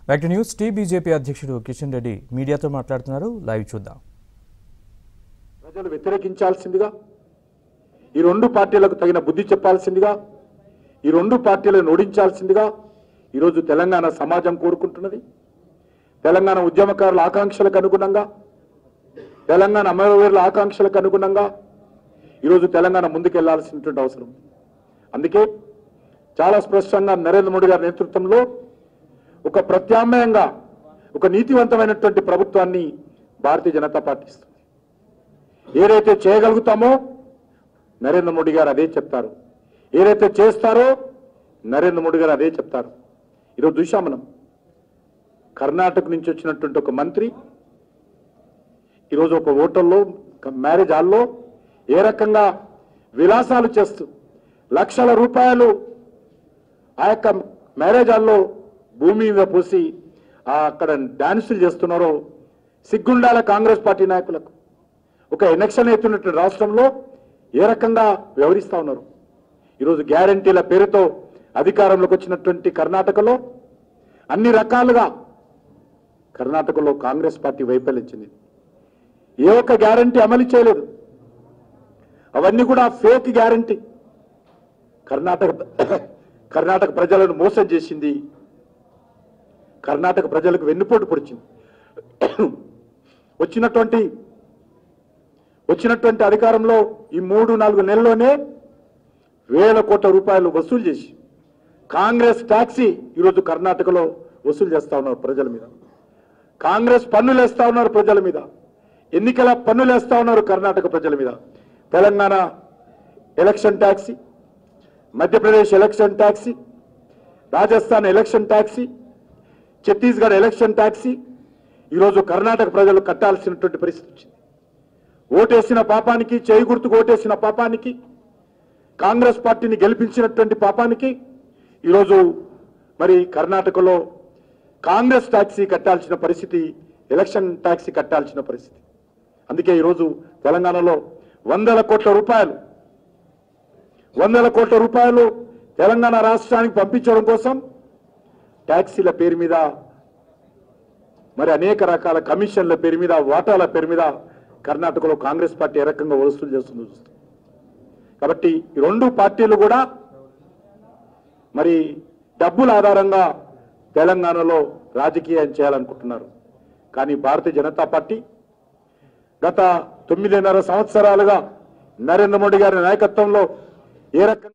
Back to news T BJP అధ్యక్షుడు కిషన్ రెడ్డి మీడియాతో మాట్లాడుతున్నారు లైవ్ చూద్దాం ప్రజలు వ్యతిరేకించాల్సిందిగా ఈ రెండు పార్టీలకు తగిన బుద్ధి చెప్పాల్సిందిగా ఈ రెండు పార్టీలను ఓడించాల్సిందిగా ఈరోజు తెలంగాణ సమాజం కోరుకుంటున్నది తెలంగాణ ఉద్యమకారుల ఆకాంక్షలకు అనుగుణంగా తెలంగాణ అమరవీరుల ఆకాంక్షలకు అనుగుణంగా ఈరోజు తెలంగాణ ముందుకెళ్లాల్సినటువంటి అవసరం ఉంది. అందుకే చాలా స్పష్టంగా నరేంద్ర మోడీ గారి నేతృత్వంలో ఒక ప్రత్యామ్నాయంగా ఒక నీతివంతమైనటువంటి ప్రభుత్వాన్ని భారతీయ జనతా పార్టీ ఇస్తుంది ఏదైతే చేయగలుగుతామో నరేంద్ర మోడీ గారు అదే చెప్తారు ఏదైతే చేస్తారో నరేంద్ర మోడీ గారు అదే చెప్తారు ఈరోజు చూసాం మనం కర్ణాటక నుంచి వచ్చినటువంటి ఒక మంత్రి ఈరోజు ఒక హోటల్లో ఒక మ్యారేజ్ హాల్లో ఏ రకంగా విలాసాలు చేస్తూ లక్షల రూపాయలు ఆ యొక్క మ్యారేజ్ హాల్లో భూమి మీద పోసి ఆ అక్కడ డాన్సులు చేస్తున్నారో సిగ్గుండాల కాంగ్రెస్ పార్టీ నాయకులకు ఒక ఎలక్షన్ అవుతున్నటువంటి రాష్ట్రంలో ఏ రకంగా వ్యవహరిస్తా ఉన్నారు ఈరోజు గ్యారంటీల పేరుతో అధికారంలోకి వచ్చినటువంటి కర్ణాటకలో అన్ని రకాలుగా కర్ణాటకలో కాంగ్రెస్ పార్టీ వైఫల్యం చెందింది ఏ ఒక్క గ్యారంటీ అమలు చేయలేదు అవన్నీ కూడా ఫేక్ గ్యారంటీ కర్ణాటక కర్ణాటక ప్రజలను మోసం చేసింది కర్ణాటక ప్రజలకు వెన్నుపోటు పొడిచింది వచ్చినటువంటి వచ్చినటువంటి అధికారంలో ఈ మూడు నాలుగు నెలల్లోనే వేల కోట్ల రూపాయలు వసూలు చేసి కాంగ్రెస్ టాక్సీ ఈరోజు కర్ణాటకలో వసూలు చేస్తా ఉన్నారు ప్రజల మీద కాంగ్రెస్ పన్నులు వేస్తా ఉన్నారు ప్రజల మీద ఎన్నికల పన్నులు వేస్తా ఉన్నారు కర్ణాటక ప్రజల మీద Telangana election taxi Madhya Pradesh election taxi Rajasthan election taxi Chhattisgarh election taxi ఈరోజు కర్ణాటక ప్రజలు కట్టాల్సినటువంటి పరిస్థితి వచ్చింది ఓటేసిన పాపానికి చేయి గుర్తుకు ఓటేసిన పాపానికి కాంగ్రెస్ పార్టీని గెలిపించినటువంటి పాపానికి ఈరోజు మరి కర్ణాటకలో కాంగ్రెస్ ట్యాక్సీ కట్టాల్సిన పరిస్థితి ఎలక్షన్ ట్యాక్సీ కట్టాల్సిన పరిస్థితి అందుకే ఈరోజు తెలంగాణలో వందల కోట్ల రూపాయలు వందల కోట్ల రూపాయలు తెలంగాణ రాష్ట్రానికి పంపించడం కోసం ట్యాక్సీల పేరు మీద మరి అనేక రకాల కమిషన్ల పేరు మీద వాటాల పేరు మీద కర్ణాటకలో కాంగ్రెస్ పార్టీ ఏ రకంగా వసూలు చేస్తుందో చూస్తాం కాబట్టి ఈ రెండు పార్టీలు కూడా మరి డబ్బుల ఆధారంగా తెలంగాణలో రాజకీయం చేయాలనుకుంటున్నారు కానీ భారతీయ జనతా పార్టీ గత తొమ్మిదిన్నర సంవత్సరాలుగా నరేంద్ర మోడీ గారి నాయకత్వంలో ఏ రకంగా